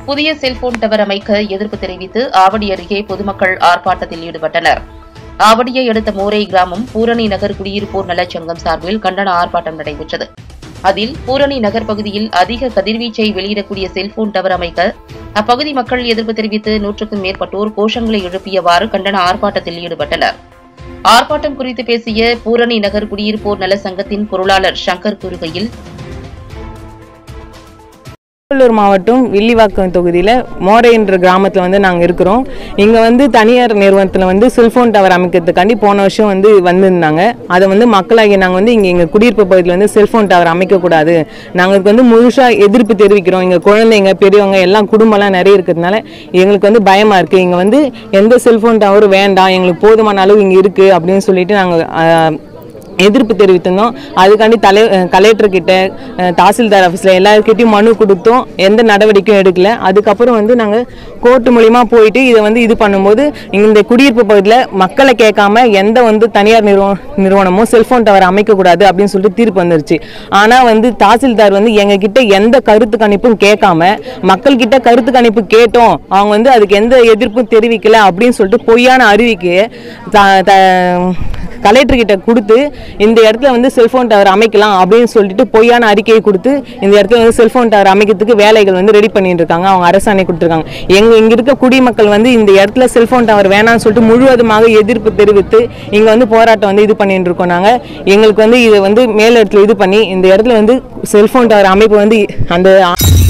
புதிய cellphone tower அமைக்க எதிர்ப்பு தெரிவித்து ஆவடி அருகே பொதுமக்கள் ஆர்ப்பாட்டத்தில் ஈடுபட்டனர் ஆவடியை அடுத்த மோரை கிராமம் பூரணி நகர் குடியிருப்போர் நலச்சங்கம் சார்பில் கண்டன ஆர்ப்பாட்டம் நடைபெற்றது அதில் பூரணி நகர் பகுதியில் அதிக கதிர்வீச்சை வெளியிடக்கூடிய செல்போன் டவர் அமைக்க அப்பகுதி மக்கள் எதிர்ப்பு தெரிவித்து நூற்றுக்கும் மேற்பட்டோர் கோஷங்களை எழுப்பியவாறு கண்டன ஆர்ப்பாட்டத்தில் ஈடுபட்டனர் ஆர்ப்பாட்டம் குறித்து பேசிய பூரணி நகர் குடியிருப்போர் நல சங்கத்தின் பொருளாளர் சங்கர் கூறுகையில் திருவள்ளூர் மாவட்டம் வில்லிவாக்கம் தொகுதியில் மோரை என்ற கிராமத்தில் வந்து நாங்கள் இருக்கிறோம் இங்கே வந்து தனியார் நிறுவனத்தில் வந்து செல்ஃபோன் டவர் அமைக்கிறதுக்காண்டி போன வருஷம் வந்து வந்திருந்தாங்க அதை வந்து மக்களாகிய நாங்கள் வந்து இங்கே எங்கள் குடியிருப்பு பகுதியில் வந்து செல்ஃபோன் டவர் அமைக்கக்கூடாது நாங்கள் இதுக்கு வந்து முழுசாக எதிர்ப்பு தெரிவிக்கிறோம் இங்கே குழந்தைங்க பெரியவங்க எல்லாம் குடும்பம்லாம் நிறைய இருக்கிறதுனால எங்களுக்கு வந்து பயமாக இருக்குது இங்கே வந்து எந்த செல்ஃபோன் டவரும் வேண்டாம் எங்களுக்கு போதுமான அளவு இங்கே இருக்குது அப்படின்னு சொல்லிட்டு நாங்கள் எதிர்ப்பு தெரிவித்திருந்தோம் அதுக்காண்டி தலை கலெக்டர் கிட்ட அஹ், தாசில்தார் ஆஃபீஸில் எல்லாருக்கிட்டையும் மனு கொடுத்தோம் எந்த நடவடிக்கையும் எடுக்கல அதுக்கப்புறம் வந்து நாங்கள் கோர்ட்டு மூலிமா போயிட்டு இதை வந்து இது பண்ணும்போது இந்த குடியிருப்பு பகுதியில் மக்களை கேட்காம எந்த வந்து தனியார் நிறுவ நிறுவனமும் செல்ஃபோன் டவர் அமைக்கக்கூடாது அப்படின்னு சொல்லிட்டு தீர்ப்பு வந்துருச்சு ஆனால் வந்து தாசில்தார் வந்து எங்ககிட்ட எந்த கருத்து கணிப்பும் கேட்காம மக்கள்கிட்ட கருத்து கணிப்பு கேட்டோம் அவங்க வந்து அதுக்கு எந்த எதிர்ப்பும் தெரிவிக்கல அப்படின்னு சொல்லிட்டு பொய்யான அறிவிக்கு த- த- கலெக்டர் கிட்ட கொடுத்து இந்த இடத்துல வந்து செல்போன் டவர் அமைக்கலாம் அப்படின்னு சொல்லிட்டு பொய்யான அறிக்கையை கொடுத்து இந்த இடத்துல வந்து செல்போன் டவர் அமைக்கிறதுக்கு வேலைகள் வந்து ரெடி பண்ணிட்டு இருக்காங்க அவங்க அரசாணை கொடுத்துருக்காங்க எங்க இங்க இருக்க குடிமக்கள் வந்து இந்த இடத்துல செல்போன் டவர் வேணாம்னு சொல்லிட்டு முழுவதுமாக எதிர்ப்பு தெரிவித்து இங்க வந்து போராட்டம் வந்து இது பண்ணிட்டு இருக்கோம் நாங்க எங்களுக்கு வந்து இதை வந்து மேல் இடத்துல இது பண்ணி இந்த இடத்துல வந்து செல்போன் டவர் அமைப்பு வந்து அந்த